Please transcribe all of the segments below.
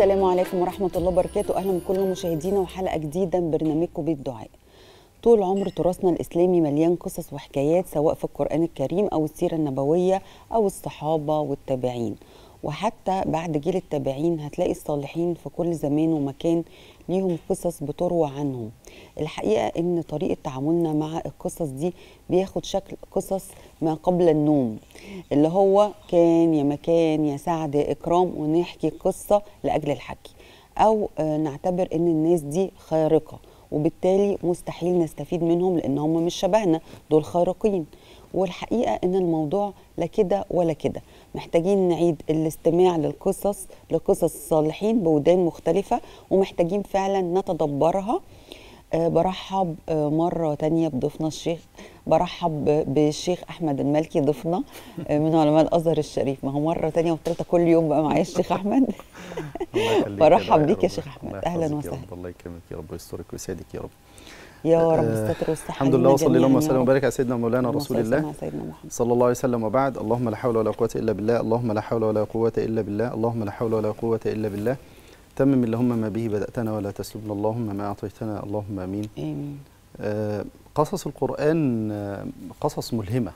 السلام عليكم ورحمة الله وبركاته أهلا بكل مشاهدينا وحلقة جديدة من برنامجكم بيت دعاء طول عمر تراثنا الإسلامي مليان قصص وحكايات سواء في القرآن الكريم أو السيرة النبوية أو الصحابة والتابعين وحتى بعد جيل التابعين هتلاقي الصالحين في كل زمان ومكان ليهم قصص بتروى عنهم الحقيقة إن طريقة تعاملنا مع القصص دي بياخد شكل قصص ما قبل النوم اللي هو كان يا مكان يا سعد يا إكرام ونحكي قصة لأجل الحكي أو آه، نعتبر إن الناس دي خارقة وبالتالي مستحيل نستفيد منهم لأن هم مش شبهنا دول خارقين والحقيقة إن الموضوع لا كده ولا كده محتاجين نعيد الاستماع للقصص لقصص الصالحين بودان مختلفة ومحتاجين فعلا نتدبرها آه، برحب آه، مرة تانية بضيفنا الشيخ برحب ب- بالشيخ أحمد المالكي ضيفنا آه، من علماء الأزهر الشريف ما هو مرة تانية وثالثة كل يوم بقى معايا الشيخ أحمد الله يخليك برحب رب. بيك يا شيخ أحمد. الله أهلاً يحفظك يا وسهلاً. رب. الله يكرمك يا رب ويسترك ويسعدك يا رب يا رب آه، الستر والصحة الحمد لنا لله وصلي جميعاً اللهم يا وسلم رب. وبارك على سيدنا مولانا اللهم رسول صل الله على سيدنا محمد صلى الله عليه وسلم وبعد اللهم لا حول ولا قوة إلا بالله اللهم لا حول ولا قوة إلا بالله اللهم لا حول ولا قوة إلا بالله تمم اللهم ما به بدأتنا ولا تسلبنا اللهم ما أعطيتنا اللهم آمين آمين آه، قصص القرآن آه، قصص ملهمة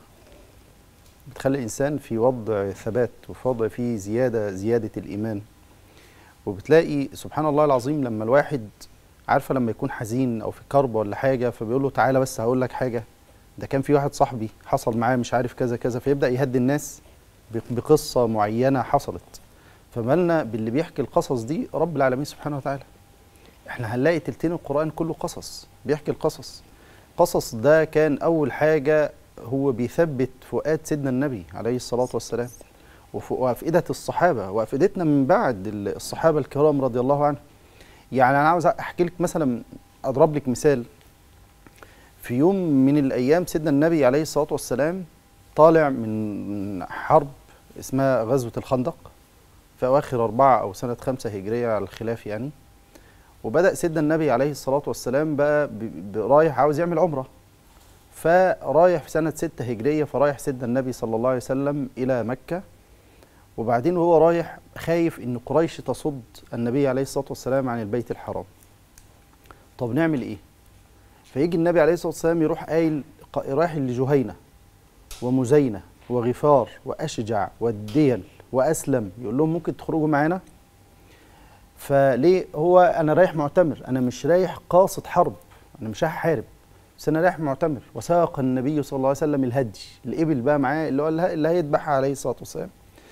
بتخلي الإنسان في وضع ثبات وفي وضع فيه زيادة زيادة الإيمان وبتلاقي سبحان الله العظيم لما الواحد عارفة لما يكون حزين أو في كربة ولا حاجة فبيقول له تعالى بس هقول لك حاجة ده كان في واحد صاحبي حصل معاه مش عارف كذا كذا فيبدأ يهدي الناس ب- بقصة معينة حصلت فمالنا باللي بيحكي القصص دي رب العالمين سبحانه وتعالى احنا هنلاقي تلتين القرآن كله قصص بيحكي القصص قصص ده كان أول حاجة هو بيثبت فؤاد سيدنا النبي عليه الصلاة والسلام وف- وأفئدة الصحابة وأفئدتنا من بعد ال- الصحابة الكرام رضي الله عنهم يعني أنا عاوز أحكي لك مثلا أضرب لك مثال في يوم من الأيام سيدنا النبي عليه الصلاة والسلام طالع من حرب اسمها غزوة الخندق في أواخر أربعة أو سنة خمسة هجرية على الخلاف يعني وبدأ سيدنا النبي عليه الصلاة والسلام بقى ب- ب- رايح عاوز يعمل عمرة فرايح في سنة ستة هجرية فرايح سيدنا النبي صلى الله عليه وسلم إلى مكة وبعدين وهو رايح خايف إن قريش تصد النبي عليه الصلاة والسلام عن البيت الحرام طب نعمل إيه؟ فيجي النبي عليه الصلاة والسلام يروح قايل ق- رايح لجهينة ومزينة وغفار وأشجع والديل وأسلم يقول لهم ممكن تخرجوا معانا فليه هو انا رايح معتمر انا مش رايح قاصد حرب انا مش رايح احارب بس انا رايح معتمر وساق النبي صلى الله عليه وسلم الهدي الابل بقى معاه اللي هو اللي اللي هيذبحها عليه الصلاه والسلام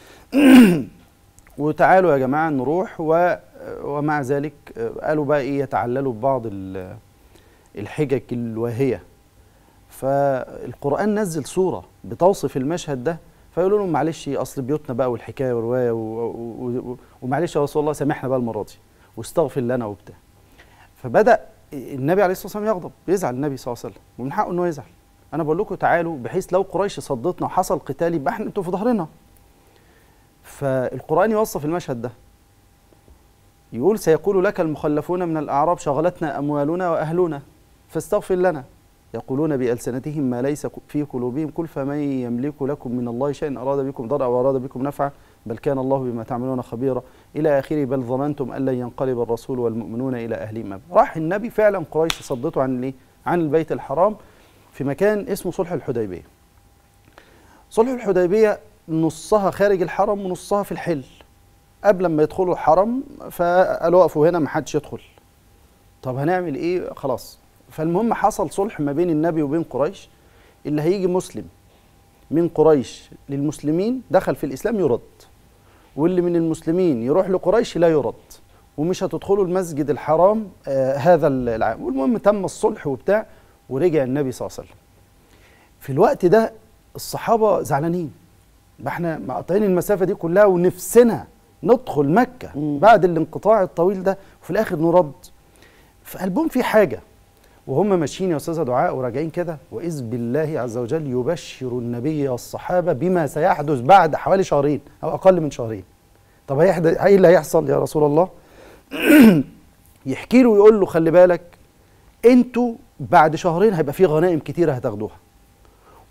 وتعالوا يا جماعه نروح و ومع ذلك قالوا بقى ايه يتعللوا ببعض ال- الحجج الواهيه فالقران نزل سوره بتوصف المشهد ده فيقولوا لهم معلش اصل بيوتنا بقى والحكايه والروايه و- و- و- ومعلش يا رسول الله سامحنا بقى المره دي واستغفر لنا وبتاع فبدا النبي عليه الصلاه والسلام يغضب يزعل النبي صلى الله عليه وسلم ومن حقه انه يزعل انا بقول لكم تعالوا بحيث لو قريش صدتنا وحصل قتال يبقى احنا انتوا في ظهرنا فالقران يوصف المشهد ده يقول سيقول لك المخلفون من الاعراب شغلتنا اموالنا واهلنا فاستغفر لنا يقولون بألسنتهم ما ليس في قلوبهم قل فمن يملك لكم من الله شيئا أراد بكم ضرا أو أراد بكم نفعا بل كان الله بما تعملون خبيرا إلى آخره بل ظننتم أن لن ينقلب الرسول والمؤمنون إلى أهلهم أبدا راح النبي فعلا قريش صدته عن الإيه؟ عن البيت الحرام في مكان اسمه صلح الحديبية صلح الحديبية نصها خارج الحرم ونصها في الحل قبل ما يدخلوا الحرم فقالوا وقفوا هنا ما حدش يدخل طب هنعمل ايه خلاص فالمهم حصل صلح ما بين النبي وبين قريش اللي هيجي مسلم من قريش للمسلمين دخل في الاسلام يرد واللي من المسلمين يروح لقريش لا يرد ومش هتدخلوا المسجد الحرام آه هذا العام والمهم تم الصلح وبتاع ورجع النبي صلى الله عليه وسلم في الوقت ده الصحابه زعلانين ما احنا مقاطعين المسافه دي كلها ونفسنا ندخل مكه مم. بعد الانقطاع الطويل ده وفي الاخر نرد في قلبهم في حاجه وهم ماشيين يا استاذه دعاء وراجعين كده واذ بالله عز وجل يبشر النبي والصحابه بما سيحدث بعد حوالي شهرين او اقل من شهرين طب هيحدث ايه اللي هيحصل يا رسول الله يحكي له ويقول له خلي بالك انتوا بعد شهرين هيبقى في غنائم كتيره هتاخدوها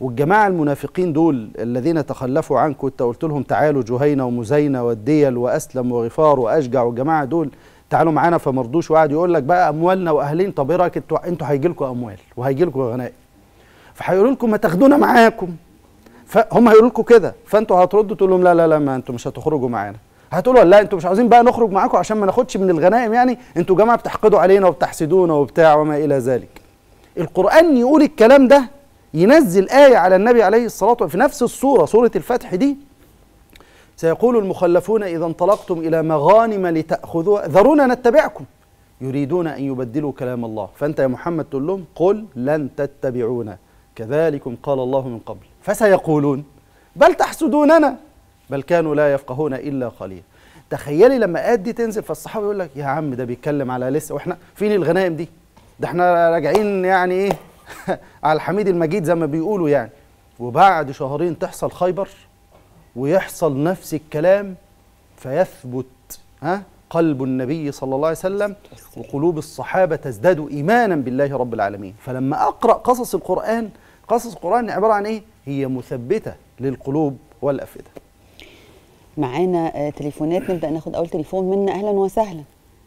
والجماعه المنافقين دول الذين تخلفوا عنكم انت قلت لهم تعالوا جهينه ومزينه والديل واسلم وغفار واشجع والجماعه دول تعالوا معانا فمرضوش وقعد يقول لك بقى اموالنا واهلين طب ايه رايك انتوا انتوا هيجي لكم اموال وهيجي لكم غنائم فهيقولوا لكم ما تاخدونا معاكم فهم هيقولوا لكم كده فانتوا هتردوا تقول لهم لا لا لا ما انتوا مش هتخرجوا معانا هتقولوا لا انتوا مش عاوزين بقى نخرج معاكم عشان ما ناخدش من الغنائم يعني انتوا جماعه بتحقدوا علينا وبتحسدونا وبتاع وما الى ذلك القران يقول الكلام ده ينزل ايه على النبي عليه الصلاه والسلام في نفس السوره سوره الفتح دي سيقول المخلفون اذا انطلقتم الى مغانم لتاخذوها ذرونا نتبعكم يريدون ان يبدلوا كلام الله فانت يا محمد تقول لهم قل لن تتبعونا كذلكم قال الله من قبل فسيقولون بل تحسدوننا بل كانوا لا يفقهون الا قليلا تخيلي لما ايات دي تنزل فالصحابه يقول لك يا عم ده بيتكلم على لسه واحنا فين الغنائم دي ده احنا راجعين يعني ايه على الحميد المجيد زي ما بيقولوا يعني وبعد شهرين تحصل خيبر ويحصل نفس الكلام فيثبت ها قلب النبي صلى الله عليه وسلم وقلوب الصحابة تزداد إيمانا بالله رب العالمين فلما أقرأ قصص القرآن قصص القرآن عبارة عن إيه؟ هي مثبتة للقلوب والأفئدة معانا آه، تليفونات نبدا ناخد اول تليفون منا اهلا وسهلا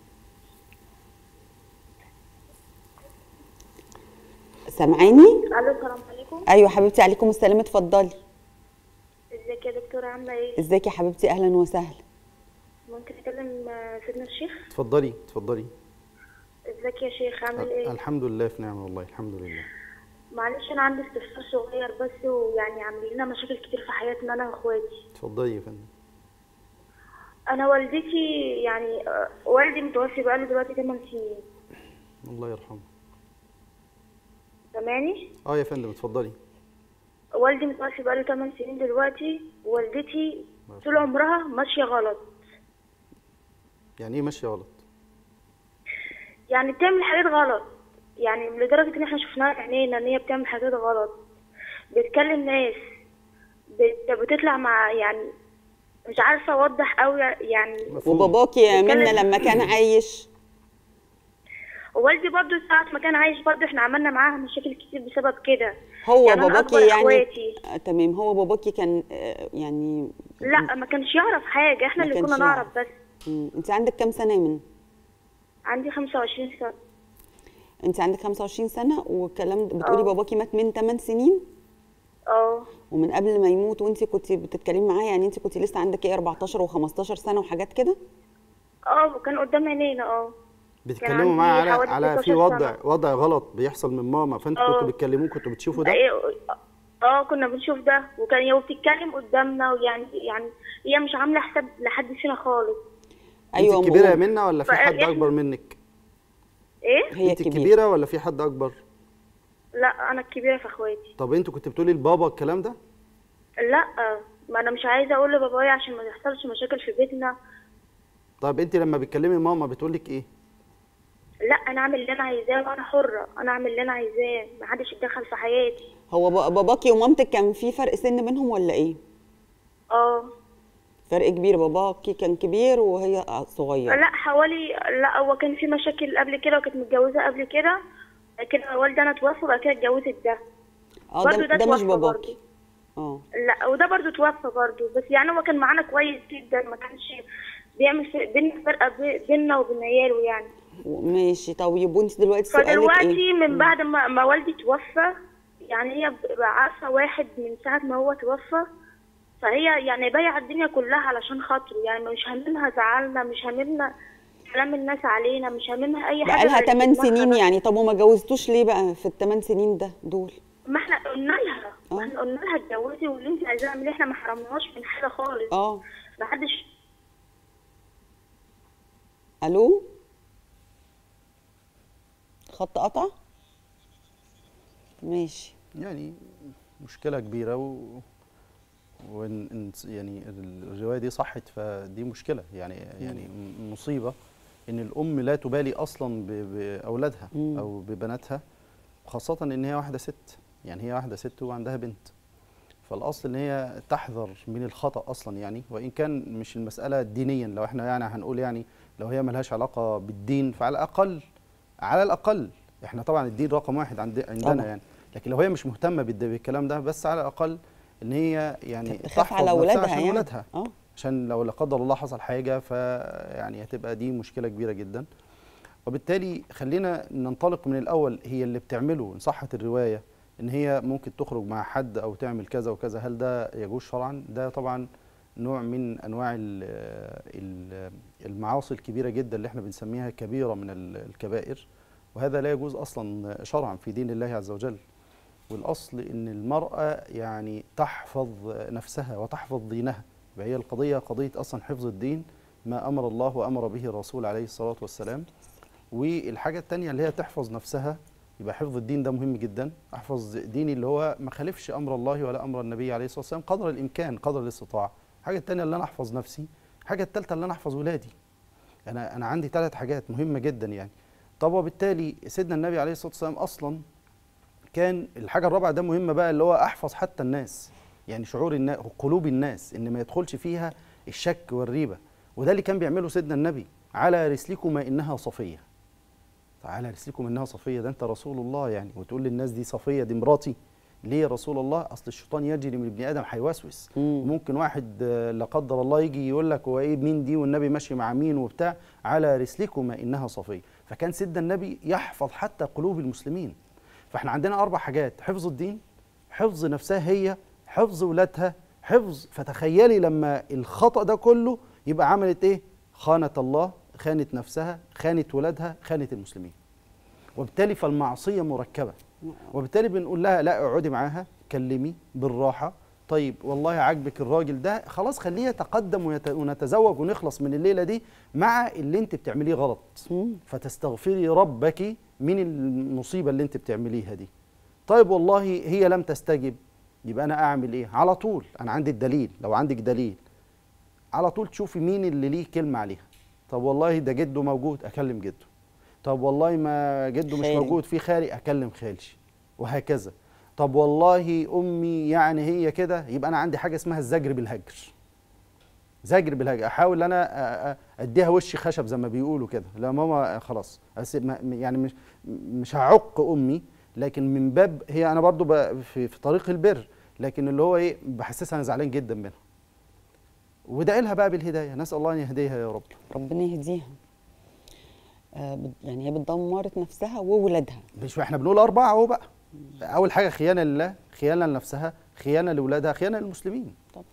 سامعاني الو السلام عليكم ايوه حبيبتي عليكم السلام اتفضلي ازيك يا دكتوره عامله ايه ازيك يا حبيبتي اهلا وسهلا ممكن اكلم آه، سيدنا الشيخ اتفضلي اتفضلي ازيك يا شيخ عامل ايه الحمد لله في نعمة والله الحمد لله معلش انا عندي استفسار صغير بس ويعني عامل لنا مشاكل كتير في حياتنا انا واخواتي اتفضلي يا فندم انا والدتي يعني آه، والدي متوفي بقاله دلوقتي 8 سنين الله يرحمه سامعني اه يا فندم اتفضلي والدي متوفي بقاله 8 سنين دلوقتي والدتي طول عمرها ماشيه غلط يعني ايه ماشية غلط يعني بتعمل حاجات غلط يعني لدرجة ان احنا شفناها بعينينا ان هي بتعمل حاجات غلط بتكلم ناس بت... بتطلع مع يعني مش عارفة اوضح قوي يعني مفهوم. وباباكي يا بتكلم- منى لما كان عايش ووالدي برضو ساعة ما كان عايش برضو احنا عملنا معاها مشاكل كتير بسبب كده هو يعني أنا باباكي أكبر يعني إخواتي. آه تمام هو باباكي كان آه، يعني لا ما كانش يعرف حاجة احنا ما اللي كانش كنا نعرف يعرف. بس مم. انت عندك كام سنه يا منى عندي 25 سنة انت عندك 25 سنه والكلام ده- بتقولي اه. باباكي مات من 8 سنين اه ومن قبل ما يموت وانت كنت بتتكلمي معاه يعني انت كنت لسه عندك ايه 14 و15 سنه وحاجات كده اه وكان قدام عينينا اه بتتكلموا عندي معاه على حوالي على في 16 وضع سنة. وضع غلط بيحصل من ماما فانتوا اه. كنتوا بتكلموه كنتوا بتشوفوا ده ايه اه كنا بنشوف ده وكان هي بتتكلم قدامنا ويعني يعني هي مش عامله حساب لحد فينا خالص ايوه انت الكبيره يا أم- منى ولا في حد فإحنا- اكبر منك ايه هي انت كبيره الكبيره ولا في حد اكبر لا انا الكبيره في اخواتي طب انتوا كنت بتقولي لبابا الكلام ده لا ما انا مش عايزه اقول لبابايا عشان ما يحصلش مشاكل في بيتنا طب انت لما بتكلمي ماما بتقولك ايه لا انا اعمل اللي انا عايزاه وانا حره انا اعمل اللي انا عايزاه ما حدش يتدخل في حياتي هو با- باباكي ومامتك كان في فرق سن بينهم ولا ايه اه فرق كبير باباكي كان كبير وهي صغيره لا حوالي لا هو كان في مشاكل قبل كده وكانت متجوزه قبل كده بعد كده والدي انا توفى وبعد كده اتجوزت ده اه برضو ده, ده ده مش توفى باباكي برضو. اه لا وده برضو توفى برضو بس يعني هو كان معانا كويس جدا ما كانش بيعمل في- بينا فرقه بي- بينا وبين عياله يعني ماشي طيب وانت دلوقتي سؤالك فدلوقتي ايه من بعد ما, ما والدي توفى يعني هي بقى عارفه واحد من ساعه ما هو توفى فهي يعني بايعه الدنيا كلها علشان خاطره يعني مش هاممها زعلنا مش هاممنا كلام الناس علينا مش هاممها اي حاجه بقالها غير 8 دماغها سنين بس. يعني طب وما جوزتوش ليه بقى في الثمان سنين ده دول ما احنا قلنا لها اه. ما احنا قلنا لها اتجوزي واللي انت عايزاه اعمليه احنا ما حرمناش من حاجه خالص اه ما حدش الو خط قطع ماشي يعني مشكله كبيره و وإن إن- يعني الروايه دي صحت فدي مشكله يعني يعني مصيبه ان الام لا تبالي اصلا ب- باولادها مم. او ببناتها خاصه ان هي واحده ست يعني هي واحده ست وعندها بنت فالاصل ان هي تحذر من الخطا اصلا يعني وان كان مش المساله دينيا لو احنا يعني هنقول يعني لو هي ملهاش علاقه بالدين فعلى الاقل على الاقل احنا طبعا الدين رقم واحد عند عندنا طبعا. يعني لكن لو هي مش مهتمه بالد- بالكلام ده بس على الاقل ان هي يعني تخاف تحفظ على نفسها اولادها عشان يعني ولادها اه عشان لو لا قدر الله حصل حاجه فيعني هتبقى دي مشكله كبيره جدا وبالتالي خلينا ننطلق من الاول هي اللي بتعمله ان صحت الروايه ان هي ممكن تخرج مع حد او تعمل كذا وكذا هل ده يجوز شرعا ده طبعا نوع من انواع ال- ال- المعاصي الكبيره جدا اللي احنا بنسميها كبيره من ال- الكبائر وهذا لا يجوز اصلا شرعا في دين الله عز وجل والاصل ان المراه يعني تحفظ نفسها وتحفظ دينها وهي القضيه قضيه اصلا حفظ الدين ما امر الله وامر به الرسول عليه الصلاه والسلام والحاجه الثانيه اللي هي تحفظ نفسها يبقى حفظ الدين ده مهم جدا احفظ ديني اللي هو ما خالفش امر الله ولا امر النبي عليه الصلاه والسلام قدر الامكان قدر الاستطاعه الحاجه الثانيه اللي انا احفظ نفسي الحاجه الثالثه اللي انا احفظ ولادي انا انا عندي ثلاث حاجات مهمه جدا يعني طب وبالتالي سيدنا النبي عليه الصلاه والسلام اصلا كان الحاجه الرابعه ده مهمه بقى اللي هو احفظ حتى الناس يعني شعور الناس قلوب الناس ان ما يدخلش فيها الشك والريبه وده اللي كان بيعمله سيدنا النبي على رسلكما انها صفيه على رسلكم انها صفيه ده انت رسول الله يعني وتقول للناس دي صفيه دي مراتي ليه يا رسول الله اصل الشيطان يجري من ابن ادم هيوسوس مم. ممكن واحد آه، لا قدر الله يجي يقول لك هو ايه مين دي والنبي ماشي مع مين وبتاع على رسلكما انها صفيه فكان سيدنا النبي يحفظ حتى قلوب المسلمين فاحنا عندنا اربع حاجات حفظ الدين حفظ نفسها هي حفظ ولادها حفظ فتخيلي لما الخطا ده كله يبقى عملت ايه خانت الله خانت نفسها خانت ولادها خانت المسلمين وبالتالي فالمعصيه مركبه وبالتالي بنقول لها لا اقعدي معاها كلمي بالراحه طيب والله عاجبك الراجل ده خلاص خليه يتقدم ويت- ونتزوج ونخلص من الليله دي مع اللي انت بتعمليه غلط مم. فتستغفري ربك من المصيبه اللي انت بتعمليها دي طيب والله هي لم تستجب يبقى انا اعمل ايه على طول انا عندي الدليل لو عندك دليل على طول تشوفي مين اللي ليه كلمه عليها طب والله ده جده موجود اكلم جده طب والله ما جده مش خالي. موجود في خالي اكلم خالي وهكذا طب والله امي يعني هي كده يبقى انا عندي حاجه اسمها الزجر بالهجر زجر بالهجر احاول انا أ- أ- اديها وش خشب زي ما بيقولوا كده لا ماما خلاص أس- ما- يعني مش مش هعق امي لكن من باب هي انا برضو ب- في, في طريق البر لكن اللي هو ايه بحسسها انا زعلان جدا منها وادعي لها بقى بالهدايه نسال الله ان يهديها يا رب ربنا يهديها آه بت- يعني هي بتدمرت نفسها وولادها مش احنا بنقول اربعه اهو بقى اول حاجه خيانه لله خيانه لنفسها خيانه لاولادها خيانه للمسلمين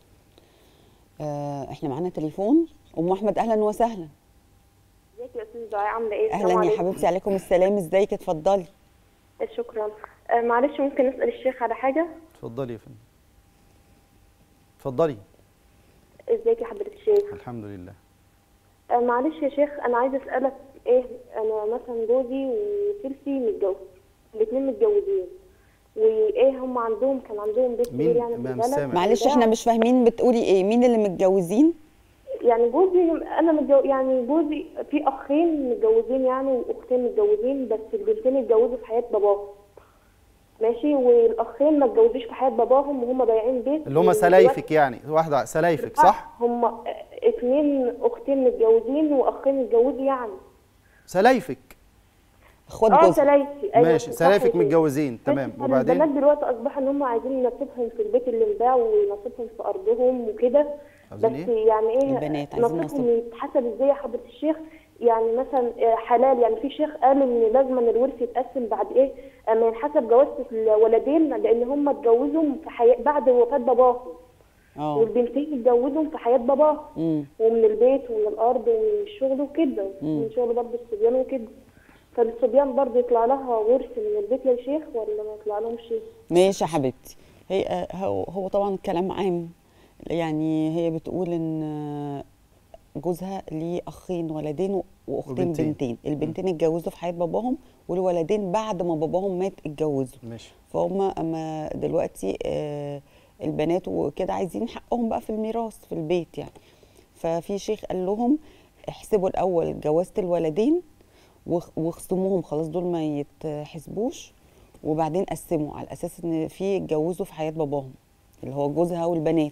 آه احنا معانا تليفون ام احمد اهلا وسهلا ازيك يا استاذ دعاء عامله ايه السلام اهلا يا عليكم. حبيبتي عليكم السلام ازيك اتفضلي شكرا آه، معلش ممكن نسال الشيخ على حاجه اتفضلي يا فندم اتفضلي ازيك يا حضره الشيخ الحمد لله آه، معلش يا شيخ انا عايزه اسالك ايه انا مثلا جوزي وسيلفي متجوز الاثنين متجوزين وايه هم عندهم كان عندهم بيت مين؟ كبير يعني في ما البلد سامع. معلش احنا مش فاهمين بتقولي ايه مين اللي متجوزين يعني جوزي انا متجو... يعني جوزي في اخين متجوزين يعني واختين متجوزين بس البنتين اتجوزوا في حياه باباهم ماشي والاخين ما اتجوزوش في حياه باباهم وهم بايعين بيت اللي هم سلايفك يعني واحده سلايفك صح هم اتنين اختين متجوزين واخين اتجوزوا يعني سلايفك اخوات اه جوزها سلايفي أيوة ماشي صح سلايفك كده. متجوزين تمام بس وبعدين البنات دلوقتي اصبح ان هم عايزين نصيبهم في البيت اللي انباع ونصيبهم في ارضهم وكده بس عايزين ايه؟ يعني ايه البنات عايزين نصيبهم نصيب. يتحسب ازاي يا حضره الشيخ يعني مثلا آه، حلال يعني في شيخ قال ان لازم ان الورث يتقسم بعد ايه آه، ما ينحسب جوازة الولدين لان هم اتجوزوا في حياة بعد وفاه باباهم اه والبنتين اتجوزوا في حياه باباهم امم ومن البيت ومن الارض ومن الشغل وكده من شغل برضه الصبيان وكده فالصبيان برضه يطلع لها ورث من البيت يا شيخ ولا ما يطلع لهمش شيء ماشي يا حبيبتي هي آه، هو هو طبعا الكلام عام يعني هي بتقول ان آه، جوزها ليه اخين ولدين و- واختين وبنتين. بنتين البنتين اتجوزوا في حياه باباهم والولدين بعد ما باباهم مات اتجوزوا ماشي فهم اما دلوقتي آه، البنات وكده عايزين حقهم بقى في الميراث في البيت يعني ففي شيخ قال لهم احسبوا الاول جوازة الولدين واخ- واخصموهم خلاص دول ما يتحسبوش وبعدين قسموا على اساس ان في اتجوزوا في حياة باباهم اللي هو جوزها والبنات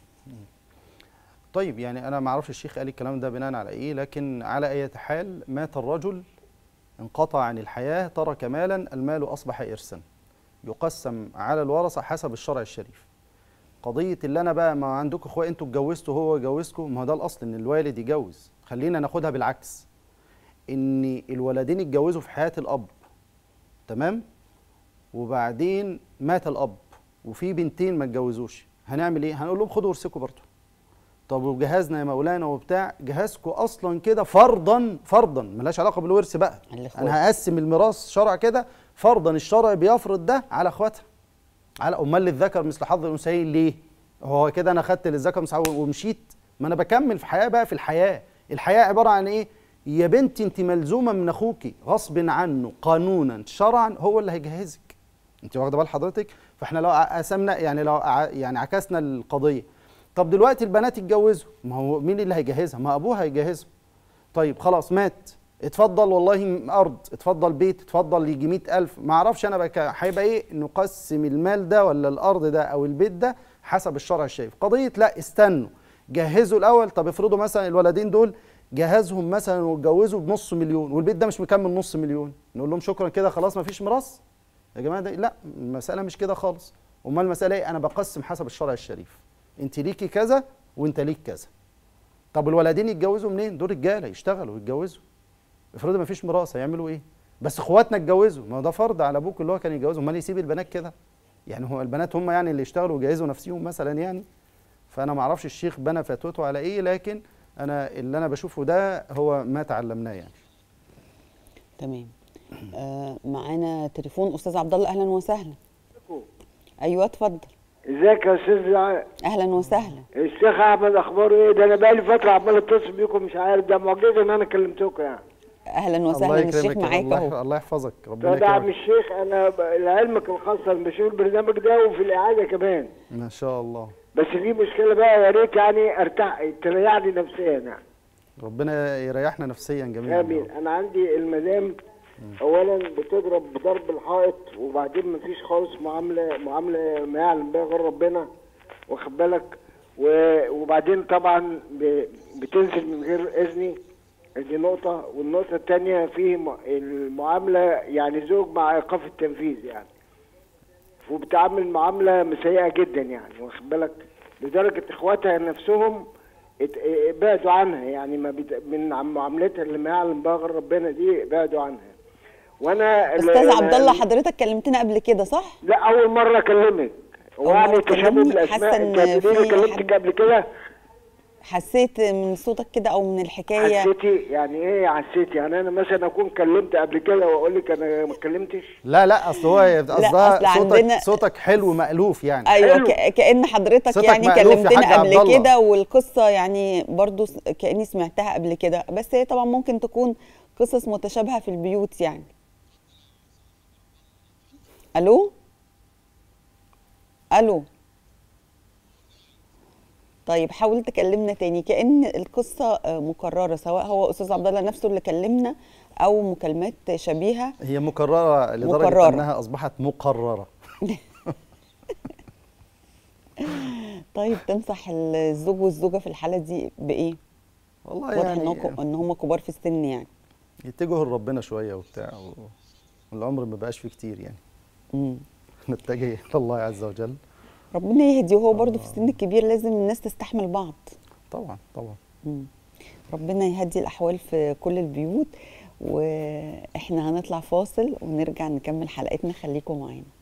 طيب يعني انا ما اعرفش الشيخ قال الكلام ده بناء على ايه لكن على اي حال مات الرجل انقطع عن الحياه ترك مالا المال اصبح ارثا يقسم على الورثه حسب الشرع الشريف قضيه اللي انا بقى ما عندكم اخويا انتوا اتجوزتوا هو جوزكم ما هو ده الاصل ان الوالد يجوز خلينا ناخدها بالعكس ان الولدين اتجوزوا في حياه الاب تمام وبعدين مات الاب وفي بنتين ما اتجوزوش هنعمل ايه هنقول لهم خدوا ورثكم برضه طب وجهازنا يا مولانا وبتاع جهازكم اصلا كده فرضا فرضا ملهاش علاقه بالورث بقى الإخوات. انا هقسم الميراث شرع كده فرضا الشرع بيفرض ده على اخواتها على امال للذكر مثل حظ الانثيين ليه هو كده انا خدت للذكر مثل حظ ومشيت ما انا بكمل في حياه بقى في الحياه الحياه عباره عن ايه يا بنتي انت ملزومه من اخوكي غصب عنه قانونا شرعا هو اللي هيجهزك انت واخده بال حضرتك فاحنا لو قسمنا يعني لو ع- يعني عكسنا القضيه طب دلوقتي البنات اتجوزوا ما هو مين اللي هيجهزها ما ابوها هيجهزها طيب خلاص مات اتفضل والله ارض اتفضل بيت اتفضل يجي 100000 ما اعرفش انا بقى هيبقى ايه نقسم المال ده ولا الارض ده او البيت ده حسب الشرع الشريف قضيه لا استنوا جهزوا الاول طب افرضوا مثلا الولدين دول جهزهم مثلا واتجوزوا بنص مليون والبيت ده مش مكمل نص مليون نقول لهم شكرا كده خلاص ما فيش ميراث يا جماعه ده لا المساله مش كده خالص امال المساله ايه انا بقسم حسب الشرع الشريف انت ليكي كذا وانت ليك كذا طب الولدين يتجوزوا منين دول رجاله يشتغلوا ويتجوزوا افرضوا ما فيش ميراث هيعملوا ايه بس اخواتنا اتجوزوا ما هو ده فرض على ابوك اللي هو كان يتجوزهم امال يسيب البنات كده يعني هو البنات هم يعني اللي يشتغلوا ويجهزوا نفسهم مثلا يعني فانا ما اعرفش الشيخ بنى فتوته على ايه لكن انا اللي انا بشوفه ده هو ما تعلمناه يعني تمام آه معانا تليفون استاذ عبد الله اهلا وسهلا ايوه اتفضل ازيك يا استاذ ع- اهلا وسهلا الشيخ احمد اخباره ايه ده انا بقالي فتره عمال اتصل بيكم مش عارف ده معجزه ان انا كلمتكم يعني اهلا الله وسهلا الشيخ يكرمك معاك الله, اهو الله يحفظك ربنا ده عم يكرمك الشيخ انا ب- لعلمك الخاصه أنا بشوف البرنامج ده وفي الاعاده كمان ما شاء الله بس في مشكله بقى يا ريت يعني ارتاح تريحني نفسيا يعني ربنا يريحنا نفسيا جميعا يا امين رب. انا عندي المدام اولا بتضرب بضرب الحائط وبعدين مفيش خالص معامله معامله ما يعلم بها غير ربنا واخد بالك و- وبعدين طبعا ب- بتنزل من غير اذني دي نقطة والنقطة التانية في م- المعاملة يعني زوج مع إيقاف التنفيذ يعني وبتعامل معاملة سيئة جدا يعني واخد بالك لدرجة إخواتها نفسهم ات- اه- بعدوا عنها يعني ما بت... من عن معاملتها اللي ما يعلم بها غير ربنا دي بعدوا عنها وانا استاذ أنا- عبد الله حضرتك كلمتنا قبل كده صح لا اول مره اكلمك أول ويعني مرة تشابه تكلمني، بالاسماء حاسة إن انت قبل في كلمتك حد- قبل كده حسيت من صوتك كده او من الحكايه حسيتي يعني ايه حسيتي يعني انا مثلا اكون كلمت قبل كده واقول لك انا ما اتكلمتش لا لا اصل هو قصدها أصل صوتك عندنا- صوتك حلو مألوف يعني ايوه حلو. ك- كأن حضرتك صوتك يعني مألوف يا كلمتنا حاج عبد قبل الله. كده والقصة يعني برضو س- كأني سمعتها قبل كده بس هي طبعا ممكن تكون قصص متشابهة في البيوت يعني ألو ألو طيب حاول تكلمنا تاني كأن القصة آه، مكررة سواء هو أستاذ عبد الله نفسه اللي كلمنا أو مكالمات شبيهة هي مكررة لدرجة مكررة. أنها أصبحت مقررة طيب تنصح الزوج والزوجة في الحالة دي بإيه؟ والله واضح يعني إنهم- ان هم كبار في السن يعني يتجهوا لربنا شوية وبتاع و- والعمر ما بقاش فيه كتير يعني مم. نتجه إلى الله عز وجل ربنا يهدي وهو برضه في السن الكبير لازم الناس تستحمل بعض طبعا طبعا مم. ربنا يهدي الأحوال في كل البيوت وإحنا هنطلع فاصل ونرجع نكمل حلقتنا خليكم معانا